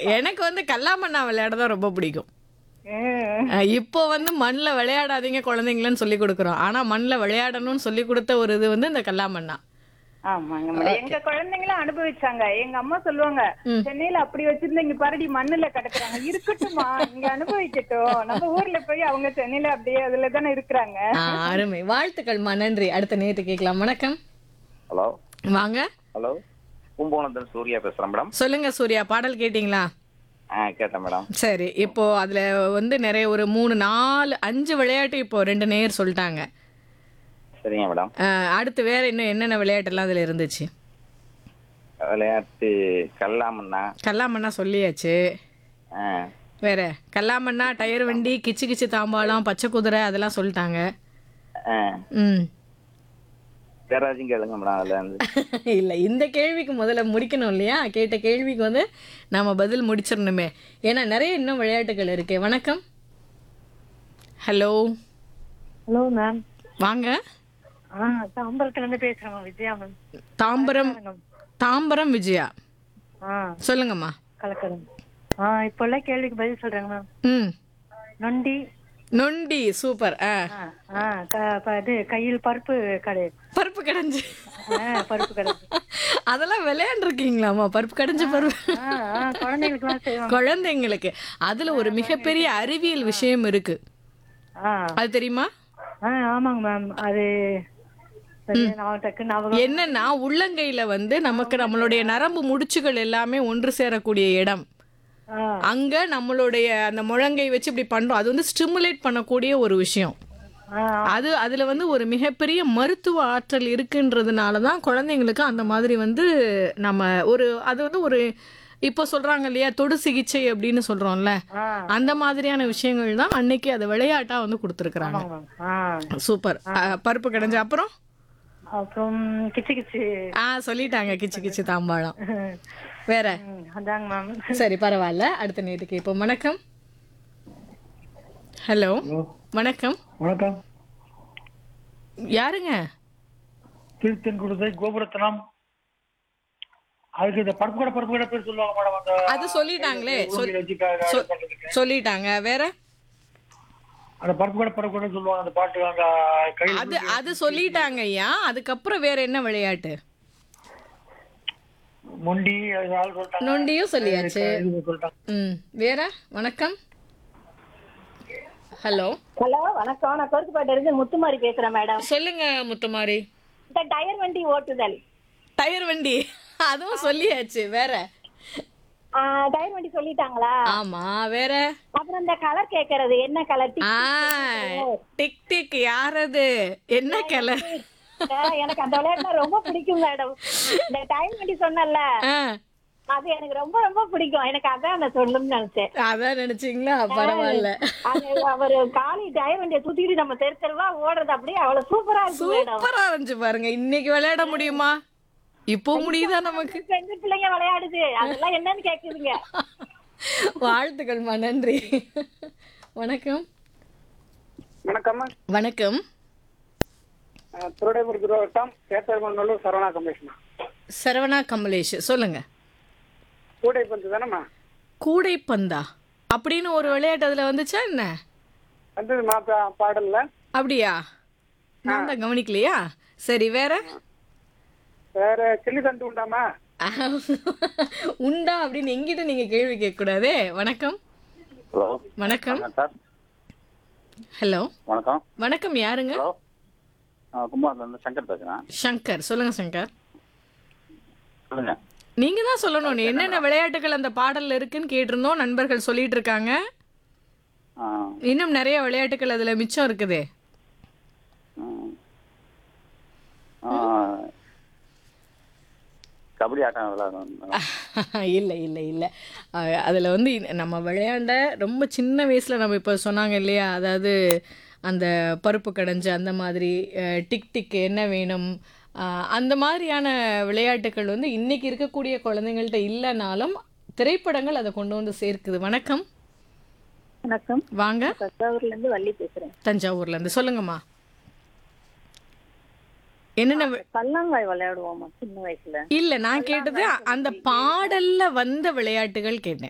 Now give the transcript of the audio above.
எனக்கு வந்து கல்லாமண்ணா விளையாட தான் ரொம்ப பிடிக்கும் ம். அஹ் இப்போ வந்து மண்ணில் விளையாடாதீங்க குழந்தைங்களன்னு சொல்லி கொடுக்குறோம் ஆனால் மண்ணில் விளையாடணும்னு சொல்லி கொடுத்த ஒரு இது வந்து இந்த கல்லாமண்ணா ஆமாங்க மேடம் எங்க குழந்தைங்களும் அனுபவிச்சாங்க எங்க அம்மா சொல்லுவாங்க சென்னையில அப்படி வச்சிருந்தா இங்க பரடி மண்ணுல கிடக்குறாங்க இருக்கட்டும்மா இங்க அனுபவிக்கட்டும் நம்ம ஊர்ல போய் அவங்க சென்னையில அப்படியே அதுல தானே இருக்கிறாங்க ஆ, அருமை வாழ்த்துக்கள்மா நன்றி அடுத்த நேற்று கேட்கலாம் வணக்கம் ஹலோ வாங்க ஹலோ கும்பகோணத்தில் சூர்யா பேசுகிறேன் மேடம் சொல்லுங்க சூர்யா பாடல் கேட்டிங்களா ஆ கேட்டேன் மேடம் சரி இப்போ அதுல வந்து நிறைய ஒரு மூணு நாலு அஞ்சு விளையாட்டு இப்போ ரெண்டு நேர் சொல்லிட்டாங்க சரிங்க மேடம் அஹ், அடுத்து வேற இன்னும் என்னென்ன விளையாட்டெல்லாம் அதுல இருந்துச்சு விளையாட்டு கல்லாமண்ணா கல்லாமண்ணா சொல்லியாச்சு ஆ வேற கல்லாமண்ணா டயர் வண்டி கிச்சு கிச்சு தாம்பாளம் பச்சை குதிரை அதெல்லாம் சொல்லிட்டாங்க ஆ ம் பேராஜும் கேளுங்க மேடம் அதில் வந்து இல்லை இந்த கேள்விக்கு முதல்ல முடிக்கணும் இல்லையா கேட்ட கேள்விக்கு வந்து நாம பதில் முடிச்சிடணுமே ஏன்னா நிறைய இன்னும் விளையாட்டுகள் இருக்கு வணக்கம் ஹலோ ஹலோ மேம் வாங்க ஆ தாம்பரத்துல இருந்து பேசுறேன் மேம் விஜயா மேம் தாம்பரம் தாம்பரம் விஜயா ஆ சொல்லுங்கம்மா கலக்கரம் ஆ இப்போ உள்ள கேள்விக்கு பதில் சொல்றேங்க மேம் ம் நொண்டி நொண்டி சூப்பர் ஆ ஆ ஆ க- ப- இது கையில் பருப்பு கடை பருப்பு கடைஞ்சு ஆ பருப்பு கடை அதெல்லாம் விளையாண்டுருக்கீங்களாம்மா பருப்பு கடைஞ்ச பருப்பு ஆ ஆ குழந்தைங்களுக்குலாம் செய்வாங்க குழந்தைங்களுக்கு அதுல ஒரு மிகப்பெரிய அறிவியல் விஷயம் இருக்கு ஆ அது தெரியுமா ஆ ஆமாங்க மேம் அது சரியா நான் டக்கு ஞாபகம் என்னன்னா உள்ளங்கையில வந்து நமக்கு நம்மளுடைய நரம்பு முடிச்சுகள் எல்லாமே ஒன்று சேரக்கூடிய இடம் ஆ அங்க நம்மளுடைய அந்த முழங்கை வச்சு இப்படி பண்றோம் அது வந்து ஸ்டிமுலேட் பண்ணக்கூடிய ஒரு விஷயம் ஆ அது அதுல வந்து ஒரு மிகப்பெரிய மருத்துவ ஆற்றல் இருக்குன்றதுனால தான் குழந்தைங்களுக்கு அந்த மாதிரி வந்து நம்ம ஒரு அது வந்து ஒரு இப்போ சொல்றாங்க இல்லையா தொடு சிகிச்சை அப்படின்னு சொல்றோம்ல ஆ அந்த மாதிரியான விஷயங்கள் தான் அன்னைக்கு அதை விளையாட்டா வந்து கொடுத்துருக்குறாங்க ஆமாங்க மேம் ஆ சூப்பர் அஹ், பருப்பு கடைஞ்சு அப்புறம் அப்புறம் கிச்சு கிச்சு ஆ சொல்லிட்டாங்க கிச்சு கிச்சு தாம்பாளம் வேற ம், அதாங்க மேம் சரி பரவாயில்ல அடுத்த நேற்றுக்கு இப்போ வணக்கம் ஹலோ வணக்கம் வணக்கம் யாருங்க திருத்தென்குடுதை கோபுரத்தனம் அதுக்கு இந்த பருப்பு கடை பருப்பு கடை பேர் சொல்லுவாங்க மேடம் அந்த அது சொல்லிட்டாங்களே சொல்- ஊர்ல வச்சு க- க- சொல்- பண்றதுக்கு. சொல்லிட்டாங்க வேற அந்த பருப்பு கடை பருப்பு கடை சொல்லுவாங்க அந்த பாட்டு அந்த கையில் அது அது சொல்லிட்டாங்க ஐயா அதுக்கப்புறம் வேற என்ன விளையாட்டு மொண்டி அது ஆள் சொல்லிட்டாங்க நொண்டியும் சொல்லியாச்சு இது சொல்லிட்டாங்க ம் வேற வணக்கம் ஹலோ ஹலோ வணக்கம் நான் கோர்க்குப்பாட்டு இருந்து முத்துமாரி பேசுறேன் மேடம் சொல்லுங்க முத்துமாரி இந்த டயர் வண்டி ஓட்டுதல் டயர் வண்டி அதுவும் சொல்லியாச்சு வேற ஆ, டயர் வண்டி சொல்லிட்டாங்களா ஆமா வேற அப்புறம் இந்த கலர் கேக்குறது என்ன கலர் ஆ டிக் டிக் யாரது என்ன கலர் எனக்கு அந்த விளையாட்டுலாம் ரொம்ப பிடிக்கும் மேடம் இந்த டைம் வண்டி சொன்னல ஆ அது எனக்கு ரொம்ப ரொம்ப பிடிக்கும் எனக்கு அதான் நான் சொல்லணும்னு நினைச்சேன் அதான் நினைச்சீங்களா பரவாயில்ல அது அவரு காலி டயர் வண்டியை சுத்திட்டு நம்ம தெரு தெருவா ஓடுறது அப்படியே அவ்வளவு சூப்பரா இருக்கு மேடம் சூப்பரா இருந்துச்சு பாருங்க இன்னைக்கு விளையாட முடியுமா இப்போ முடியுதா நமக்கு ரெண்டு பிள்ளைங்க விளையாடுது அதெல்லாம் என்னன்னு கேக்குதுங்க வாழ்த்துக்கள்மா நன்றி வணக்கம் வணக்கம் வணக்கம் திருடைபுரம் திருவட்டம் சேத்தர்மநல்லூர் சரவணா கமிஷனா சரவணா கமலேஷ் சொல்லுங்க கூடை பந்து தானேம்மா கூடைப்பந்தா அப்படின்னு ஒரு விளையாட்டு அதுல வந்துச்சா என்ன வந்தது மாப்பா பாடல்ல அப்படியா நான் தான் கவனிக்கலையா சரி வேற வேற சில்லி தண்டு உண்டாமா உண்டா அப்படின்னு எங்கிட்ட நீங்க கேள்வி கேட்க கூடாதே வணக்கம் ஹலோ வணக்கம் வணக்கம் சார் ஹலோ வணக்கம் வணக்கம் யாருங்க ஹலோ கும்பகோணத்துலேருந்து சங்கர் பேசுகிறேன் சங்கர் சொல்லுங்க சங்கர் சொல்லுங்க நீங்க தான் சொல்லணும் என்னென்ன விளையாட்டுகள் அந்த பாடல்ல இருக்குன்னு கேட்டிருந்தோம் நண்பர்கள் சொல்லிட்டு இருக்காங்க ஆ இன்னும் நிறைய விளையாட்டுகள் அதுல மிச்சம் இருக்குதே ம். ஆ, கபடி ஆட்டம் விளையாடணும் இல்லை இல்லை இல்லை அதில் வந்து இந்த- நம்ம விளையாண்ட ரொம்ப சின்ன வயசில் நம்ம இப்போ சொன்னாங்க இல்லையா அதாவது அந்த பருப்பு கடைஞ்சு அந்த மாதிரி அஹ், டிக் டிக் என்ன வேணும் அஹ், அந்த மாதிரியான விளையாட்டுகள் வந்து இன்னைக்கு இருக்கக்கூடிய குழந்தைங்கள்ட்ட இல்லைனாலும் திரைப்படங்கள் அதை கொண்டு வந்து சேர்க்குது வணக்கம் வணக்கம் வாங்க தஞ்சாவூர்ல இருந்து வள்ளி பேசுறேன் தஞ்சாவூர்ல இருந்து சொல்லுங்கம்மா என்னென்ன வி- பல்லாங்காய் விளையாடுவோமா சின்ன வயசுல இல்ல நான் கேட்டது அந்த பாடல்ல வந்த விளையாட்டுகள் கேட்டேன்